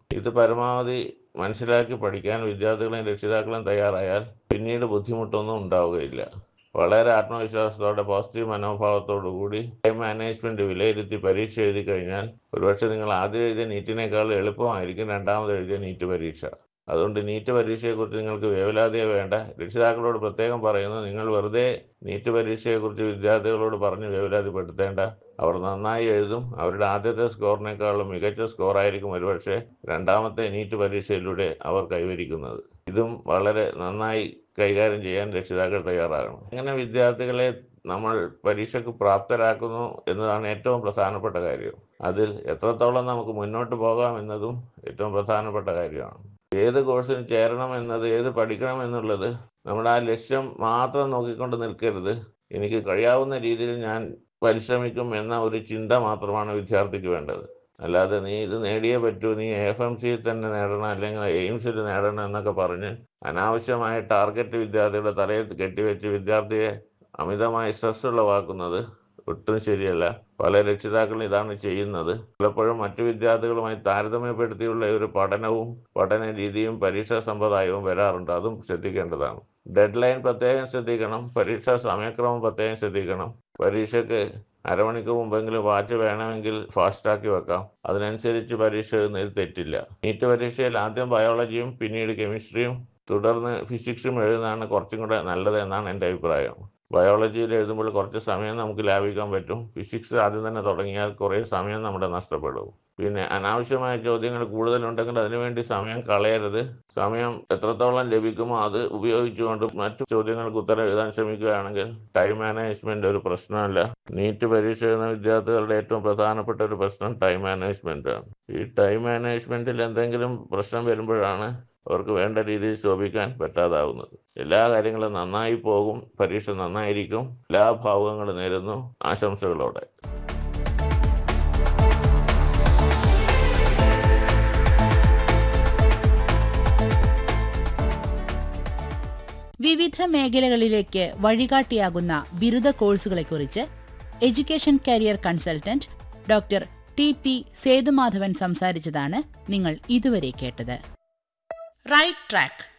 ഇത് പരമാവധി മനസ്സിലാക്കി പഠിക്കാൻ വിദ്യാർത്ഥികളും രക്ഷിതാക്കളും തയ്യാറായാൽ പിന്നീട് ബുദ്ധിമുട്ടൊന്നും ഉണ്ടാവുകയില്ല വളരെ ആത്മവിശ്വാസത്തോടെ പോസിറ്റീവ് മനോഭാവത്തോടു കൂടി ടൈം മാനേജ്മെന്റ് വിലയിരുത്തി പരീക്ഷ എഴുതി കഴിഞ്ഞാൽ ഒരുപക്ഷെ നിങ്ങൾ ആദ്യം എഴുതിയ നീറ്റിനേക്കാൾ എളുപ്പമായിരിക്കും രണ്ടാമത് എഴുതിയ നീറ്റ് പരീക്ഷ അതുകൊണ്ട് നീറ്റ് പരീക്ഷയെക്കുറിച്ച് നിങ്ങൾക്ക് വേവലാതിയെ വേണ്ട രക്ഷിതാക്കളോട് പ്രത്യേകം പറയുന്നു നിങ്ങൾ വെറുതെ നീറ്റ് പരീക്ഷയെക്കുറിച്ച് വിദ്യാർത്ഥികളോട് പറഞ്ഞ് വേവലാതിപ്പെടുത്തേണ്ട അവർ നന്നായി എഴുതും അവരുടെ ആദ്യത്തെ സ്കോറിനേക്കാളും മികച്ച സ്കോറായിരിക്കും ഒരുപക്ഷെ രണ്ടാമത്തെ നീറ്റ് പരീക്ഷയിലൂടെ അവർ കൈവരിക്കുന്നത് ഇതും വളരെ നന്നായി കൈകാര്യം ചെയ്യാൻ രക്ഷിതാക്കൾ തയ്യാറാകണം അങ്ങനെ വിദ്യാർത്ഥികളെ നമ്മൾ പരീക്ഷയ്ക്ക് പ്രാപ്തരാക്കുന്നു എന്നതാണ് ഏറ്റവും പ്രധാനപ്പെട്ട കാര്യം അതിൽ എത്രത്തോളം നമുക്ക് മുന്നോട്ട് പോകാം എന്നതും ഏറ്റവും പ്രധാനപ്പെട്ട കാര്യമാണ് ഏത് കോഴ്സിന് ചേരണം എന്നത് ഏത് പഠിക്കണം എന്നുള്ളത് നമ്മുടെ ആ ലക്ഷ്യം മാത്രം നോക്കിക്കൊണ്ട് നിൽക്കരുത് എനിക്ക് കഴിയാവുന്ന രീതിയിൽ ഞാൻ പരിശ്രമിക്കും എന്ന ഒരു ചിന്ത മാത്രമാണ് വിദ്യാർത്ഥിക്ക് വേണ്ടത് അല്ലാതെ നീ ഇത് നേടിയേ പറ്റൂ നീ എഫ് എം സിയിൽ തന്നെ നേടണം അല്ലെങ്കിൽ എയിംസിൽ നേടണം എന്നൊക്കെ പറഞ്ഞ് അനാവശ്യമായ ടാർഗറ്റ് വിദ്യാർത്ഥിയുടെ തലയിൽ കെട്ടിവെച്ച് വിദ്യാർത്ഥിയെ അമിതമായി സ്ട്രെസ് ഉളവാക്കുന്നത് ഒട്ടും ശരിയല്ല പല രക്ഷിതാക്കളും ഇതാണ് ചെയ്യുന്നത് പലപ്പോഴും മറ്റു വിദ്യാർത്ഥികളുമായി താരതമ്യപ്പെടുത്തിയുള്ള ഒരു പഠനവും പഠന രീതിയും പരീക്ഷാ സമ്പ്രദായവും വരാറുണ്ട് അതും ശ്രദ്ധിക്കേണ്ടതാണ് ഡെഡ് ലൈൻ പ്രത്യേകം ശ്രദ്ധിക്കണം പരീക്ഷാ സമയക്രമം പ്രത്യേകം ശ്രദ്ധിക്കണം പരീക്ഷയ്ക്ക് അരമണിക്കൂർ മുമ്പെങ്കിലും വാച്ച് വേണമെങ്കിൽ ഫാസ്റ്റാക്കി വെക്കാം അതിനനുസരിച്ച് പരീക്ഷ എഴുതുന്നതിൽ തെറ്റില്ല നീറ്റ് പരീക്ഷയിൽ ആദ്യം ബയോളജിയും പിന്നീട് കെമിസ്ട്രിയും തുടർന്ന് ഫിസിക്സും എഴുതുന്നതാണ് കുറച്ചും കൂടെ നല്ലത് എന്നാണ് എൻ്റെ അഭിപ്രായം ബയോളജിയിൽ എഴുതുമ്പോൾ കുറച്ച് സമയം നമുക്ക് ലാഭിക്കാൻ പറ്റും ഫിസിക്സ് ആദ്യം തന്നെ തുടങ്ങിയാൽ കുറേ സമയം നമ്മുടെ നഷ്ടപ്പെടും പിന്നെ അനാവശ്യമായ ചോദ്യങ്ങൾ കൂടുതലുണ്ടെങ്കിൽ അതിനുവേണ്ടി സമയം കളയരുത് സമയം എത്രത്തോളം ലഭിക്കുമോ അത് ഉപയോഗിച്ചുകൊണ്ട് മറ്റു ചോദ്യങ്ങൾക്ക് ഉത്തരം എഴുതാൻ ശ്രമിക്കുകയാണെങ്കിൽ ടൈം മാനേജ്മെന്റ് ഒരു പ്രശ്നമല്ല നീറ്റ് പരീക്ഷ എഴുതുന്ന വിദ്യാർത്ഥികളുടെ ഏറ്റവും പ്രധാനപ്പെട്ട ഒരു പ്രശ്നം ടൈം മാനേജ്മെന്റ് ആണ് ഈ ടൈം മാനേജ്മെന്റിൽ എന്തെങ്കിലും പ്രശ്നം വരുമ്പോഴാണ് അവർക്ക് വേണ്ട രീതിയിൽ ശോഭിക്കാൻ പറ്റാതാവുന്നത് എല്ലാ കാര്യങ്ങളും നന്നായി പോകും പരീക്ഷ നന്നായിരിക്കും എല്ലാ ഭാവുകങ്ങളും നേരുന്നു ആശംസകളോടെ വിവിധ മേഖലകളിലേക്ക് വഴികാട്ടിയാകുന്ന ബിരുദ കോഴ്സുകളെക്കുറിച്ച് education career consultant doctor T P Sethumadhavan സംസാരിച്ചതാണ് നിങ്ങൾ ഇതുവരെ കേട്ടത് റൈറ്റ് ട്രാക്ക്